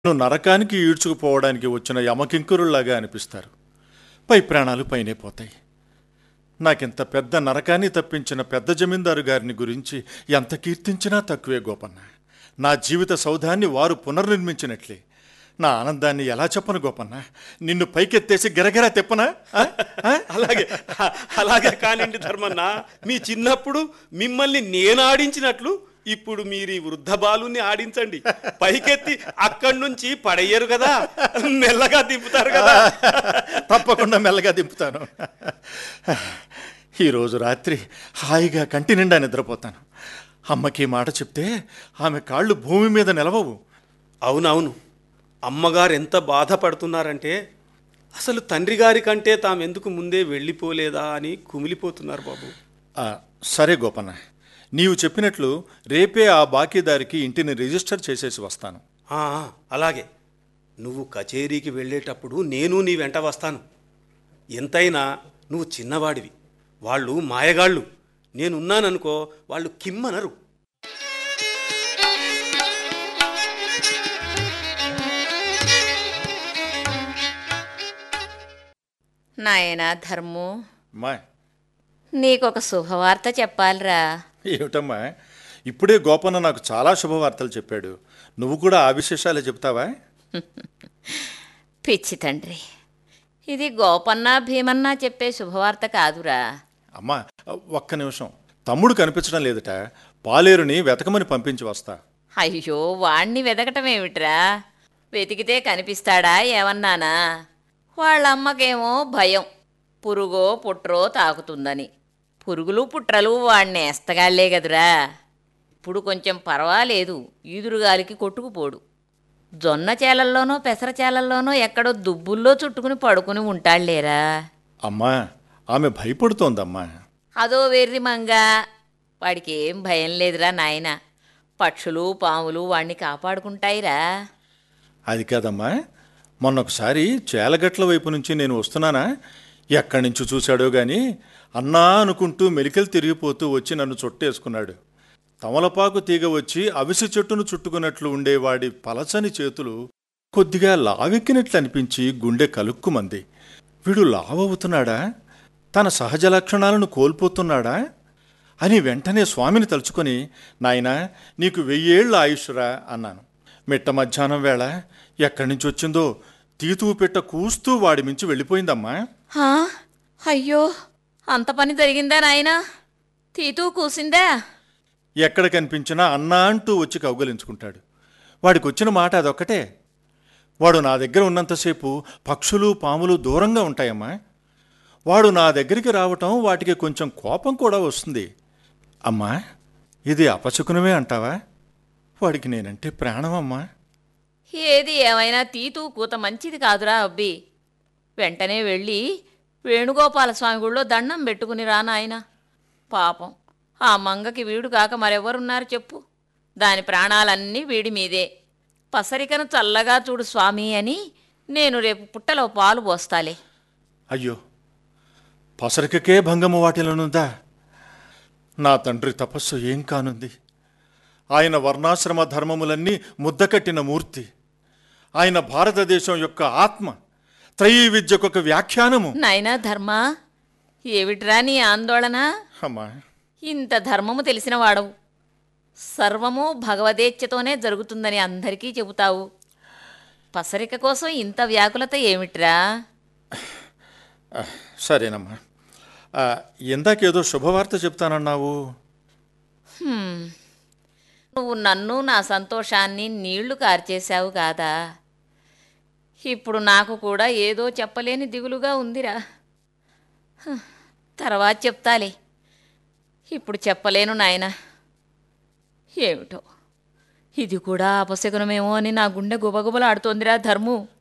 నువ్వు నరకానికి ఈడ్చుకుపోవడానికి వచ్చిన యమకింకురుల్లాగా అనిపిస్తారు పై ప్రాణాలు పైనే పోతాయి నాకింత పెద్ద నరకాన్ని తప్పించిన పెద్ద జమీందారు గారిని గురించి ఎంత కీర్తించినా తక్కువే గోపన్న నా జీవిత సౌధాన్ని వారు పునర్నిర్మించినట్లే నా ఆనందాన్ని ఎలా చెప్పను గోపన్న నిన్ను పైకెత్తేసి గిరగిరా తెప్పనా ఆ? ఆ? అలాగే అలాగే కానివ్వండి ధర్మన్న మీ చిన్నప్పుడు మిమ్మల్ని నేను ఆడించినట్లు ఇప్పుడు మీరు ఈ వృద్ధ బాలుని ఆడించండి పైకెత్తి అక్కడి నుంచి పడేయరు కదా మెల్లగా దింపుతారు కదా తప్పకుండా మెల్లగా దింపుతాను ఈరోజు రాత్రి హాయిగా కంటి నిండా నిద్రపోతాను అమ్మకి ఈ మాట చెప్తే ఆమె కాళ్ళు భూమి మీద నిలవవు అవునవును అమ్మగారు ఎంత బాధపడుతున్నారంటే అసలు తండ్రి గారి కంటే తామెందుకు ముందే వెళ్ళిపోలేదా అని కుమిలిపోతున్నారు బాబు ఆ, సరే గోపన్న నీవు చెప్పినట్లు రేపే ఆ బాకీదారికి ఇంటిని రిజిస్టర్ చేసేసి వస్తాను ఆ, అలాగే నువ్వు కచేరీకి వెళ్ళేటప్పుడు నేను నీ వెంట వస్తాను ఎంతైనా నువ్వు చిన్నవాడివి వాళ్ళు మాయగాళ్ళు నేనున్నాననుకో వాళ్ళు కిమ్మనరు నాయనా ధర్ము అమ్మా నీకొక శుభవార్త చెప్పాలిరా ఏమిటమ్మా ఇప్పుడే గోపన్న నాకు చాలా శుభవార్తలు చెప్పాడు నువ్వు కూడా ఆ విశేషాలే చెప్తావా పిచ్చి తండ్రి ఇది గోపన్న భీమన్న చెప్పే శుభవార్త కాదురా అమ్మా ఒక్క నిమిషం తమ్ముడు కనిపించడం లేదట పాలేరుని వెతకమని పంపించి వస్తా అయ్యో వాణ్ణి వెతకటం ఏమిట్రా వెతికితే కనిపిస్తాడా ఏమన్నానా వాళ్ళమ్మకేమో భయం పురుగో పుట్రో తాకుతుందని పురుగులు పుట్రలు వాణ్ణి ఎస్తగాళ్లే కదురా ఇప్పుడు కొంచెం పర్వాలేదు ఈదురుగాలికి కొట్టుకుపోడు జొన్న చేలల్లోనో పెసర చేలల్లోనో ఎక్కడో దుబ్బుల్లో చుట్టుకుని పడుకుని ఉంటాళ్లేరా అమ్మా ఆమె భయపడుతోందమ్మా అదో వెర్రి మంగ వాడికి ఏం భయం లేదురా నాయన పక్షులు పాములు వాణ్ణి కాపాడుకుంటాయిరా అది కాదమ్మా మొన్న ఒకసారి చేలగట్ల వైపు నుంచి నేను వస్తున్నానా ఎక్కడి నుంచి చూశాడో గాని అన్నా అనుకుంటూ మెలికలు తిరిగిపోతూ వచ్చి నన్ను చుట్టేసుకున్నాడు తమలపాకు తీగ వచ్చి అవిసి చెట్టును చుట్టుకున్నట్లు ఉండేవాడి పలచని చేతులు కొద్దిగా లావెక్కినట్లు అనిపించి గుండె కలుక్కుమంది వీడు లావవుతున్నాడా తన సహజ లక్షణాలను కోల్పోతున్నాడా అని వెంటనే స్వామిని తలుచుకొని నాయనా నీకు వెయ్యేళ్ల ఆయుష్రా అన్నాను మిట్ట మధ్యాహ్నం వేళ ఎక్కడి నుంచి వచ్చిందో తీతువు పెట్ట కూస్తూ వాడి మించి వెళ్ళిపోయిందమ్మా హా? అయ్యో అంత పని జరిగిందా నాయనా తీతూ కూసిందా ఎక్కడ కనిపించినా అన్నా అంటూ వచ్చి కౌగలించుకుంటాడు వాడికి వచ్చిన మాట అదొక్కటే వాడు నా దగ్గర ఉన్నంతసేపు పక్షులు పాములు దూరంగా ఉంటాయమ్మా వాడు నా దగ్గరికి రావటం వాటికి కొంచెం కోపం కూడా వస్తుంది అమ్మా ఇది అపశకునమే అంటావా వాడికి నేనంటే ప్రాణమమ్మా ఏది ఏమైనా తీతూ కూత మంచిది కాదురా అబ్బి వెంటనే వెళ్ళి వేణుగోపాల స్వామి గుళ్ళో దండం పెట్టుకుని రా నాయన పాపం ఆ మంగకి వీడు కాక మరెవరున్నారు చెప్పు దాని ప్రాణాలన్నీ వీడి మీదే పసరికను చల్లగా చూడు స్వామి అని నేను రేపు పుట్టలో పాలు పోస్తాలే అయ్యో పసరికకే భంగము వాటిలోనుందా నా తండ్రి తపస్సు ఏం కానుంది ఆయన వర్ణాశ్రమ ధర్మములన్నీ ముద్దకట్టిన మూర్తి ఆయన భారతదేశం యొక్క ఆత్మ త్రయీ విద్యకొక వ్యాఖ్యానము నాయనా ధర్మ ఏమిట్రా నీ ఆందోళన అమ్మా ఇంత ధర్మము తెలిసిన వాడవు సర్వము భగవదేచ్ఛతోనే జరుగుతుందని అందరికీ చెబుతావు పసరిక కోసం ఇంత వ్యాకులత ఏమిట్రా ఆ, సరేనమ్మా ఆ, ఇందాకేదో శుభవార్త చెప్తానన్నావు హ్మ్. నువ్వు నన్ను నా సంతోషాన్ని నీళ్లు కార్చేశావు కాదా ఇప్పుడు నాకు కూడా ఏదో చెప్పలేని దిగులుగా ఉందిరా హ, తర్వాత చెప్తాలే ఇప్పుడు చెప్పలేను నాయనా ఏమిటో ఇది కూడా అపశకునమేమో అని నా గుండె గుబగుబలాడుతోందిరా ధర్ము